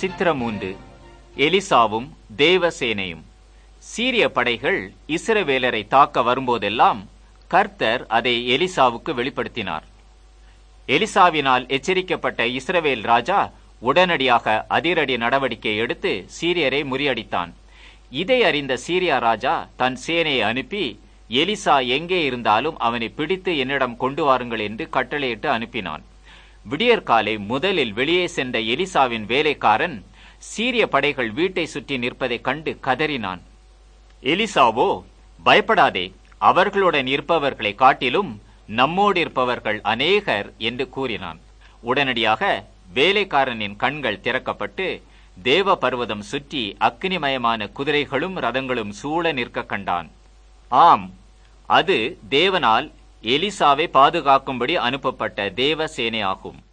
சித்திரமூன்று எலிசாவும் தேவசேனையும் சீரிய படைகள் இஸ்ரவேலரை தாக்க வரும்போதெல்லாம் கர்த்தர் அதை எலிசாவுக்கு வெளிப்படுத்தினார் எலிசாவினால் எச்சரிக்கப்பட்ட இஸ்ரவேல் ராஜா உடனடியாக அதிரடி நடவடிக்கை எடுத்து சீரியரை முறியடித்தான் இதை அறிந்த சீரியா ராஜா தன் சேனையை அனுப்பி எலிசா எங்கே இருந்தாலும் அவனை பிடித்து என்னிடம் கொண்டு வாருங்கள் என்று கட்டளையிட்டு அனுப்பினான் விடியற்காலை முதலில் வெளியே சென்ற எலிசாவின் வேலைக்காரன் சீரிய படைகள் வீட்டை சுற்றி நிற்பதைக் கண்டு கதறினான் எலிசாவோ பயப்படாதே அவர்களுடன் இருப்பவர்களை காட்டிலும் நம்மோடு இருப்பவர்கள் அநேகர் என்று கூறினான் உடனடியாக வேலைக்காரனின் கண்கள் திறக்கப்பட்டு தேவ பர்வதம் சுற்றி அக்னிமயமான குதிரைகளும் ரதங்களும் சூழ நிற்க கண்டான் ஆம் அது தேவனால் எலிசாவை பாதுகாக்கும்படி அனுப்பப்பட்ட தேவ சேனையாகும்